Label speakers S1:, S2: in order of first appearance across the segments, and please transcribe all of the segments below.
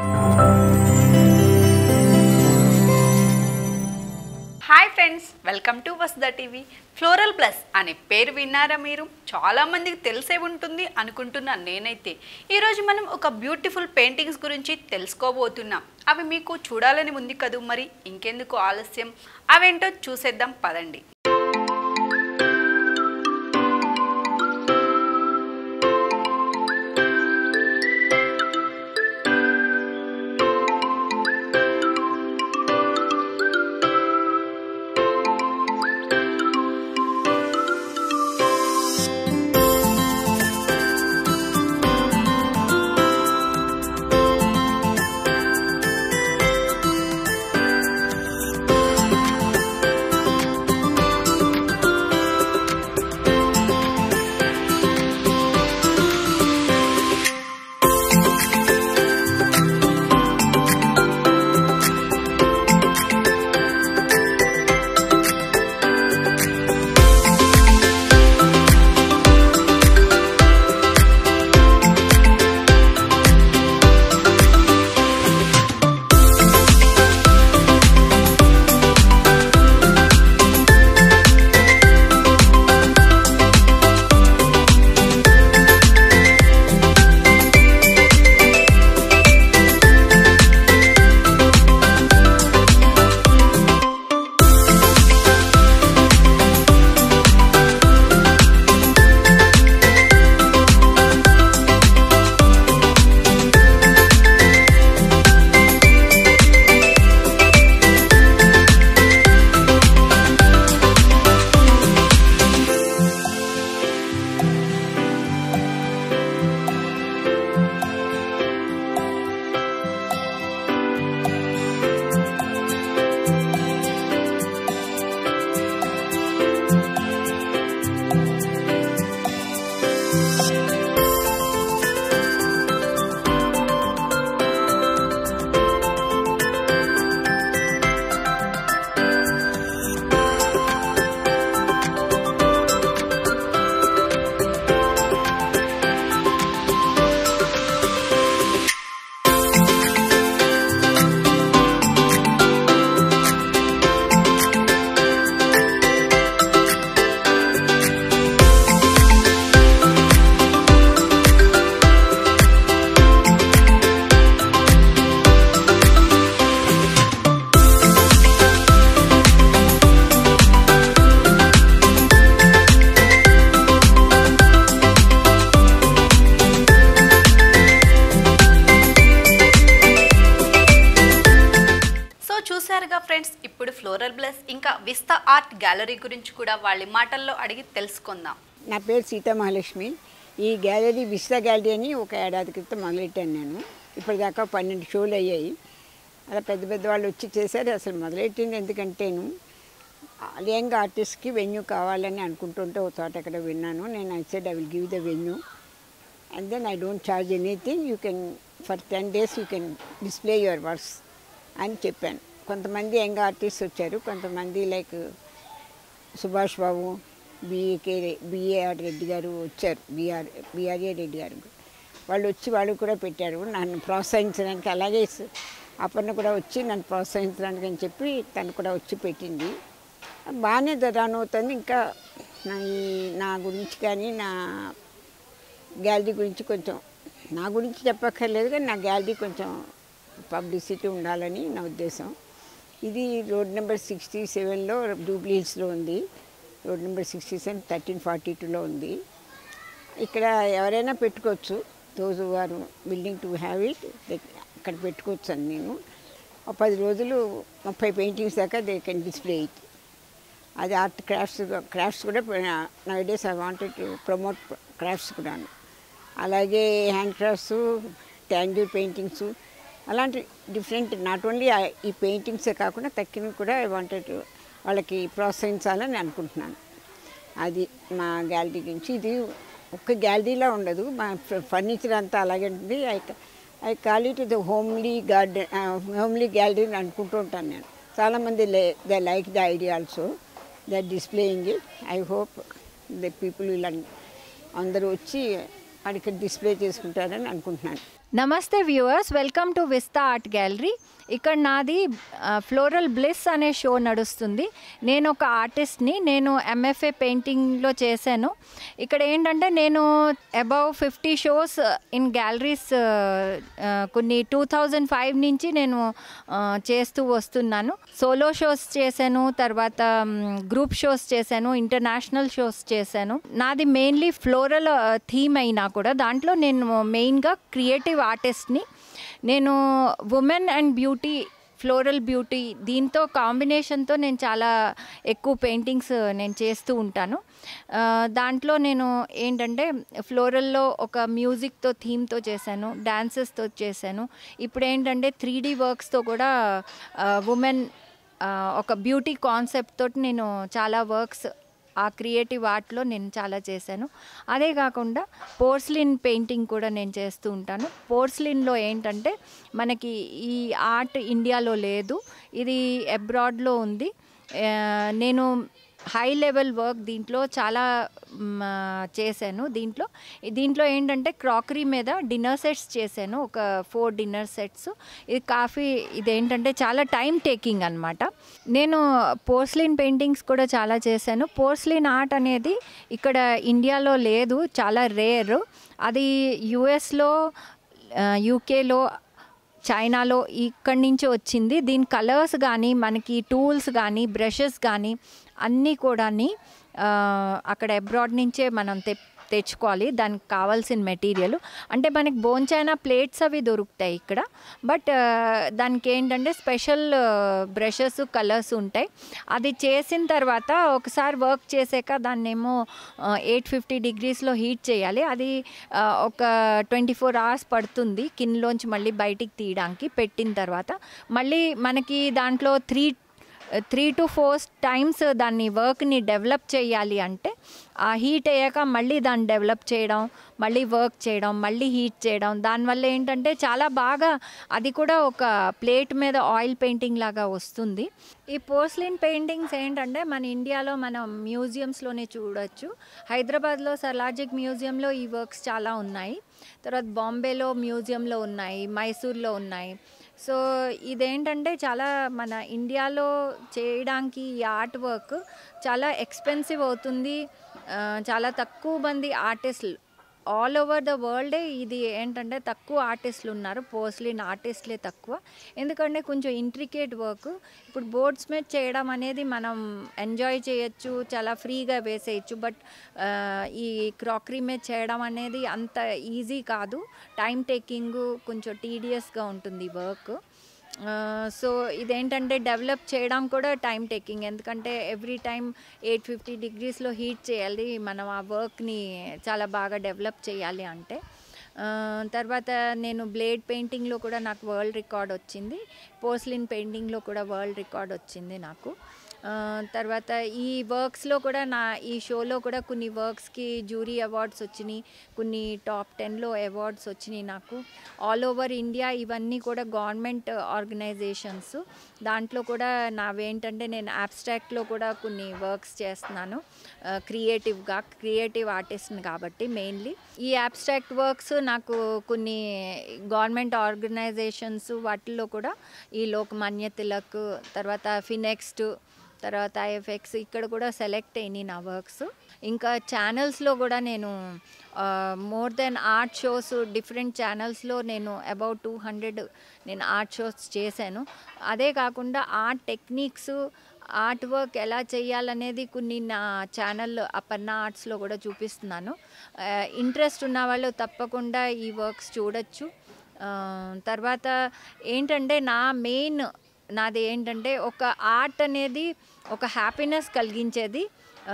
S1: hi friends welcome to Vasudha TV floral plus అనే పేరు విన్నారా మీరు చాలా మందికి తెలిసే ఉంటుంది అనుకుంటున్నాను నేనైతే ఈరోజు మనం ఒక బ్యూటిఫుల్ పెయింటింగ్స్ గురించి తెలుసుకోబోతున్నాం అవి మీకు చూడాలని ఉంది కదూ మరి ఇంకెందుకు ఆలస్యం అవేంటో చూసేద్దాం పదండి సో చూశారుగా ఫ్రెండ్స్ ఇప్పుడు ఫ్లోరల్ ప్లస్ ఇంకా విస్తా ఆర్ట్ గ్యాలరీ గురించి కూడా వాళ్ళ మాటల్లో అడిగి తెలుసుకుందాం
S2: నా పేరు సీతా మహాలక్ష్మి ఈ గ్యాలరీ విస్తా గ్యాలరీ అని ఒక ఏడాది క్రితం మొదలెట్టాను నేను ఇప్పటిదాకా పన్నెండు షోలు అయ్యాయి అలా పెద్ద పెద్ద వాళ్ళు వచ్చి చేశారు అసలు మొదలెట్టింది ఎందుకంటేను యంగ్ ఆర్టిస్ట్కి వెన్యూ కావాలని అనుకుంటుంటే ఒక చోట ఎక్కడ విన్నాను నేను I said I will give the venue and then I don't charge anything you can for ten days you can display your works అని చెప్పాను కొంతమంది యంగ్ ఆర్టిస్ట్ వచ్చారు కొంతమంది like Subhash Babu BAK BAR Reddy garu వచ్చారు బిఆర్ బిఆర్ఏ రెడ్డి గారు వాళ్ళు వచ్చి వాళ్ళు కూడా పెట్టారు నన్ను ప్రోత్సహించడానికి అలాగే స- అపర్ణ కూడా వచ్చి నన్ను ప్రోత్సహించడానికి అని చెప్పి తను కూడా వచ్చి పెట్టింది బాగానే రన్ అవుతుంది ఇంకా నా ఈ- నా గురించి కానీ నా గ్యాలరీ గురించి కొంచెం నా గురించి చెప్పక్కర్లేదు కానీ నా గ్యాలరీ కొంచెం పబ్లిసిటీ ఉండాలని నా ఉద్దేశం ఇది రోడ్ నెంబర్ సిక్స్టీ సెవెన్లో జూబ్లీ హిల్స్లో ఉంది road number sixty seven thirteen forty టూలో ఉంది ఇక్కడ ఎవరైనా పెట్టుకోవచ్చు those are building to have it అక్కడ పెట్టుకోవచ్చు అని నేను ఒక పది రోజులు ముప్పై పెయింటింగ్స్ దాకా దే కెన్ డిస్ప్లే ఇట్ అది ఆర్ట్ క్రాఫ్ట్స్ క్రాఫ్ట్స్ కూడా now days I wanted to promote crafts కూడా అలాగే హ్యాండ్ క్రాఫ్ట్స్ ట్యాంగిల్ పెయింటింగ్స్ అలాంటి డిఫరెంట్ నాట్ ఓన్లీ ఈ పెయింటింగ్సే కాకుండా తక్కిన కూడా ఐ వాంటెడ్ వాళ్ళకి ప్రోత్సహించాలని అనుకుంటున్నాను అది మా గ్యాలరీ గురించి ఇది ఒక్క గ్యాలరీలా ఉండదు మా ఫర్నిచర్ అంతా అలాగే ఉంటుంది I I call it the homely garden homely gallery అని అనుకుంటూ ఉంటాను నేను చాలామంది the like the idea also the displaying it I hope the people ఇలా అందరూ వచ్చి అక్కడ డిస్ప్లే చేసుకుంటారని అనుకుంటున్నాను
S3: నమస్తే viewers welcome to Vista art gallery ఇక్కడ నాది ఫ్లోరల్ బ్లిస్ అనే షో నడుస్తుంది నేను ఒక ఆర్టిస్ట్ని నేను ఎంఎఫ్ఏ పెయింటింగ్లో చేశాను ఇక్కడ ఏంటంటే నేను above fifty shows in galleries కొన్ని టూ థౌజండ్ ఫైవ్ నుంచి నేను ఆ, చేస్తూ వస్తున్నాను సోలో షోస్ చేశాను తర్వాత గ్రూప్ షోస్ చేశాను ఇంటర్నేషనల్ షోస్ చేశాను నాది మెయిన్లీ ఫ్లోరల్ థీమ్ అయినా కూడా దాంట్లో నేను మెయిన్గా క్రియేటివ్ ఆర్టిస్ట్ని నేను women and beauty floral beauty దీంతో కాంబినేషన్తో నేను చాలా ఎక్కువ పెయింటింగ్స్ నేను చేస్తూ ఉంటాను ఆ, దాంట్లో నేను ఏంటంటే ఫ్లోరల్లో ఒక మ్యూజిక్తో థీమ్తో చేశాను డాన్సెస్తో చేశాను ఇప్పుడు ఏంటంటే త్రీ డీ వర్క్స్తో కూడా ఉమెన్ ఒక బ్యూటీ కాన్సెప్ట్ తోటి నేను చాలా వర్క్స్ ఆ క్రియేటివ్ ఆర్ట్లో నేను చాలా చేశాను అదే కాకుండా పోర్స్లిన్ పెయింటింగ్ కూడా నేను చేస్తూ ఉంటాను పోర్స్లిన్లో ఏంటంటే మనకి ఈ ఆర్ట్ ఇండియాలో లేదు ఇది అబ్రాడ్లో ఉంది ఆ, నేను హై లెవెల్ వర్క్ దీంట్లో చాలా మ్, చేశాను దీంట్లో దీంట్లో ఏంటంటే క్రాకరీ మీద డిన్నర్ సెట్స్ చేశాను ఒక ఫోర్ డిన్నర్ సెట్స్ ఇది కాఫీ ఇదేంటంటే చాలా టైం టేకింగ్ అనమాట నేను పోర్స్లిన్ పెయింటింగ్స్ కూడా చాలా చేశాను పోర్స్లిన్ ఆర్ట్ అనేది ఇక్కడ ఇండియాలో లేదు చాలా రేర్ అది యుఎస్లో యూకేలో చైనాలో ఇక్కడి నుంచి వచ్చింది దీని కలర్స్ కానీ మనకి టూల్స్ కానీ బ్రషెస్ కానీ అన్నీ కూడా అక్కడ అబ్రాడ్ నుంచే మనం తె తెచ్చుకోవాలి దానికి కావాల్సిన మెటీరియల్ అంటే మనకి బోన్చైనా ప్లేట్స్ అవి దొరుకుతాయి ఇక్కడ బట్ దానికి ఏంటంటే స్పెషల్ బ్రషెస్ కలర్స్ ఉంటాయి అది చేసిన తర్వాత ఒకసారి వర్క్ చేసాక దాన్ని ఏమో ఎయిట్ ఫిఫ్టీ డిగ్రీస్లో హీట్ చేయాలి అది ఆ, ఒక ట్వంటీ ఫోర్ అవర్స్ పడుతుంది కిందలోంచి మళ్ళీ బయటికి తీయడానికి పెట్టిన తర్వాత మళ్ళీ మనకి దాంట్లో three three to four times దాన్ని వర్క్ని డెవలప్ చేయాలి అంటే ఆ హీట్ అయ్యాక మళ్ళీ దాన్ని డెవలప్ చేయడం మళ్ళీ వర్క్ చేయడం మళ్ళీ హీట్ చేయడం దానివల్ల ఏంటంటే చాలా బాగా అది కూడా ఒక ప్లేట్ మీద ఆయిల్ పెయింటింగ్ లాగా వస్తుంది ఈ పోర్స్లిన్ పెయింటింగ్స్ ఏంటంటే మన ఇండియాలో మనం మ్యూజియంస్లోనే చూడొచ్చు హైదరాబాద్లో సలాజిక్ మ్యూజియంలో ఈ వర్క్స్ చాలా ఉన్నాయి తర్వాత బాంబేలో మ్యూజియంలో ఉన్నాయి మైసూర్లో ఉన్నాయి సో ఇదేంటంటే చాలా మన ఇండియాలో చేయడానికి ఈ ఆర్ట్ వర్క్ చాలా ఎక్స్పెన్సివ్ అవుతుంది ఆ, చాలా తక్కువ మంది ఆర్టిస్టులు ఆల్ ఓవర్ ద వరల్డే ఇది ఏంటంటే తక్కువ ఆర్టిస్టులు ఉన్నారు పోస్ట్లిన్ ఆర్టిస్టులే తక్కువ ఎందుకంటే కొంచెం ఇంట్రికేట్ వర్క్ ఇప్పుడు బోర్డ్స్ మీద చేయడం అనేది మనం ఎంజాయ్ చేయొచ్చు చాలా ఫ్రీగా వేసేయచ్చు బట్ ఈ క్రాకరీ మీద చేయడం అనేది అంత ఈజీ కాదు టైం టేకింగ్ కొంచెం టీడియస్గా ఉంటుంది వర్క్ సో ఇదేంటంటే డెవలప్ చేయడం కూడా టైం టేకింగ్ ఎందుకంటే ఎవ్రీ టైం ఎయిట్ ఫిఫ్టీ డిగ్రీస్లో హీట్ చేయాలి మనం ఆ వర్క్ని చాలా బాగా డెవలప్ చేయాలి అంటే ఆ, తర్వాత నేను బ్లేడ్ పెయింటింగ్లో కూడా నాకు వరల్డ్ రికార్డ్ వచ్చింది పోర్స్లిన్ పెయింటింగ్లో కూడా వరల్డ్ రికార్డ్ వచ్చింది నాకు ఆ, తర్వాత ఈ వర్క్స్లో కూడా నా ఈ షోలో కూడా కొన్ని వర్క్స్కి జ్యూరీ అవార్డ్స్ వచ్చినాయి కొన్ని టాప్ టెన్లో అవార్డ్స్ వచ్చినాయి నాకు ఆల్ ఓవర్ ఇండియా ఇవన్నీ కూడా గవర్నమెంట్ ఆర్గనైజేషన్స్ దాంట్లో కూడా నావేంటంటే నేను అబ్స్ట్రాక్ట్లో కూడా కొన్ని వర్క్స్ చేస్తున్నాను క్రియేటివ్గా క్రియేటివ్ ఆర్టిస్ట్ని కాబట్టి మెయిన్లీ ఈ అబ్స్ట్రాక్ట్ వర్క్స్ నాకు కొన్ని గవర్నమెంట్ ఆర్గనైజేషన్స్ వాటిల్లో కూడా ఈ లోకమాన్య తిలక్ తర్వాత ఫినెక్స్ట్ తర్వాత ఐఎఫ్ఎక్స్ ఇక్కడ కూడా సెలెక్ట్ అయినాయి నా వర్క్స్ ఇంకా ఛానల్స్లో కూడా నేను more then art shows different ఛానల్స్లో నేను అబౌట్ టూ హండ్రెడ్ నేను ఆర్ట్ షోస్ చేశాను అదే కాకుండా ఆర్ట్ టెక్నిక్స్ ఆర్ట్ వర్క్ ఎలా చేయాలనేది కొన్ని నా ఛానల్ అపర్ణ ఆర్ట్స్లో కూడా చూపిస్తున్నాను ఇంట్రెస్ట్ ఉన్న వాళ్ళు తప్పకుండా ఈ వర్క్స్ చూడొచ్చు ఆ, తర్వాత ఏంటంటే నా మెయిన్ నాది ఏంటంటే ఒక ఆర్ట్ అనేది ఒక హ్యాపీనెస్ కలిగించేది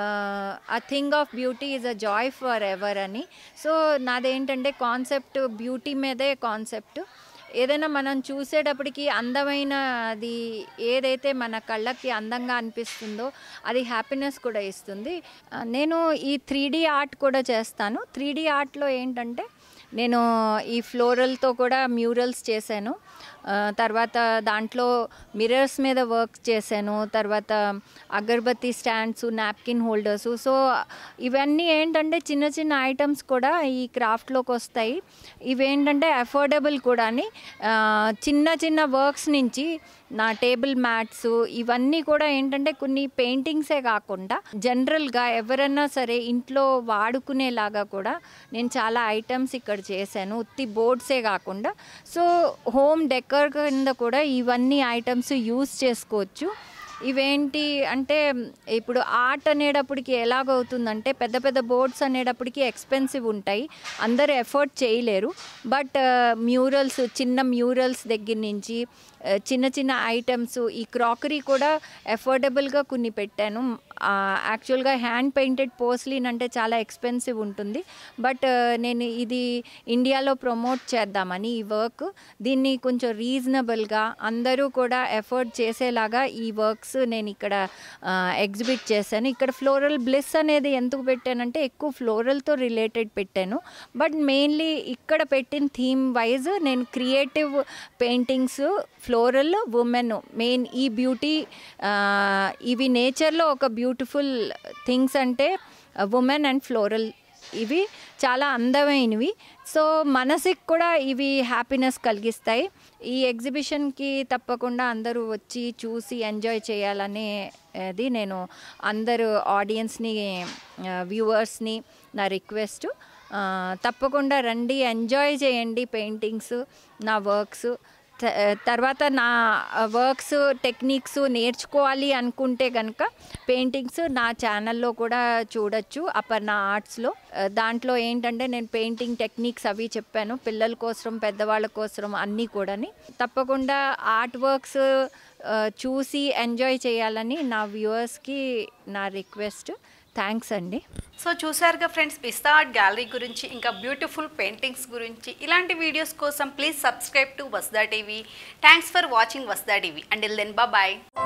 S3: a thing of beauty is a joy for ever అని సో నాదేంటంటే కాన్సెప్ట్ బ్యూటీ మీదే కాన్సెప్ట్ ఏదైనా మనం చూసేటప్పటికి అందమైన అది ఏదైతే మన కళ్ళకి అందంగా అనిపిస్తుందో అది హ్యాపీనెస్ కూడా ఇస్తుంది ఆ, నేను ఈ త్రీ ఆర్ట్ కూడా చేస్తాను త్రీ ఆర్ట్లో ఏంటంటే నేను ఈ ఫ్లోరల్తో కూడా మ్యూరల్స్ చేశాను ఆ, తర్వాత దాంట్లో మిర్రర్స్ మీద వర్క్ చేశాను తర్వాత agarbatti stands napkin holders so ఇవన్నీ ఏంటంటే చిన్న చిన్న ఐటమ్స్ కూడా ఈ క్రాఫ్ట్లోకి వస్తాయి ఇవేంటంటే అఫోర్డబుల్ కూడా చిన్న చిన్న వర్క్స్ నుంచి నా టేబుల్ మ్యాట్స్ ఇవన్నీ కూడా ఏంటంటే కొన్ని పెయింటింగ్సే కాకుండా జనరల్గా ఎవరైనా సరే ఇంట్లో వాడుకునేలాగా కూడా నేను చాలా ఐటమ్స్ ఇక్కడ చేశాను ఉత్తి బోర్డ్సే కాకుండా సో హోమ్ డెకర్ కింద కూడా ఇవన్నీ ఐటమ్స్ యూస్ చేసుకోవచ్చు ఇవేంటి అంటే ఇప్పుడు ఆర్ట్ అనేటప్పటికి ఎలాగవుతుందంటే పెద్ద పెద్ద బోర్డ్స్ అనేటప్పటికి ఎక్స్పెన్సివ్ ఉంటాయి అందరూ ఎఫర్ట్ చేయలేరు బట్ మ్యూరల్స్ చిన్న మ్యూరల్స్ దగ్గర నుంచి ఆ, చిన్న చిన్న ఐటమ్స్ ఈ క్రాకరీ కూడా అఫోర్డబుల్గా కొన్ని పెట్టాను యాక్చువల్గా హ్యాండ్ పెయింటెడ్ పోస్లిన్ అంటే చాలా ఎక్స్పెన్సివ్ ఉంటుంది బట్ నేను ఇది ఇండియాలో ప్రమోట్ చేద్దామని ఈ వర్క్ దీన్ని కొంచెం రీజనబుల్గా అందరూ కూడా ఎఫర్ట్ చేసేలాగా ఈ వర్క్స్ నేను ఇక్కడ ఎగ్జిబిట్ చేశాను ఇక్కడ ఫ్లోరల్ బ్లిస్ అనేది ఎందుకు పెట్టానంటే ఎక్కువ ఫ్లోరల్తో రిలేటెడ్ పెట్టాను బట్ మెయిన్లీ ఇక్కడ పెట్టిన థీమ్ వైజ్ నేను creative paintings floral women main ఈ బ్యూటీ ఇవి నేచర్లో ఒక బ్యూటిఫుల్ థింగ్స్ అంటే ఉమెన్ అండ్ ఫ్లోరల్ ఇవి చాలా అందమైనవి సో మనసుకి కూడా ఇవి హ్యాపీనెస్ కలిగిస్తాయి ఈ ఎగ్జిబిషన్కి తప్పకుండా అందరూ వచ్చి చూసి ఎంజాయ్ చేయాలనే అది నేను అందరూ ఆడియన్స్ని వ్యూవర్స్ని నా రిక్వెస్ట్ తప్పకుండా రండి ఎంజాయ్ చేయండి పెయింటింగ్స్ నా వర్క్స్ త- తర్వాత నా వర్క్స్ టెక్నిక్స్ నేర్చుకోవాలి అనుకుంటే కనుక పెయింటింగ్స్ నా ఛానల్లో కూడా చూడొచ్చు అపర్ణ ఆర్ట్స్లో దాంట్లో ఏంటంటే నేను పెయింటింగ్ టెక్నిక్స్ అవి చెప్పాను పిల్లల కోసం పెద్దవాళ్ళ కోసం అన్నీ కూడాని తప్పకుండా ఆర్ట్ వర్క్స్ చూసి ఎంజాయ్ చేయాలని నా వ్యూవర్స్కి నా రిక్వెస్ట్ థ్యాంక్స్ అండి
S1: సో చూసారుగా ఫ్రెండ్స్ పిస్తా ఆర్ట్ గ్యాలరీ గురించి ఇంకా బ్యూటిఫుల్ పెయింటింగ్స్ గురించి ఇలాంటి వీడియోస్ కోసం please subscribe to Vasudha TV thanks for watching Vasudha TV and then bye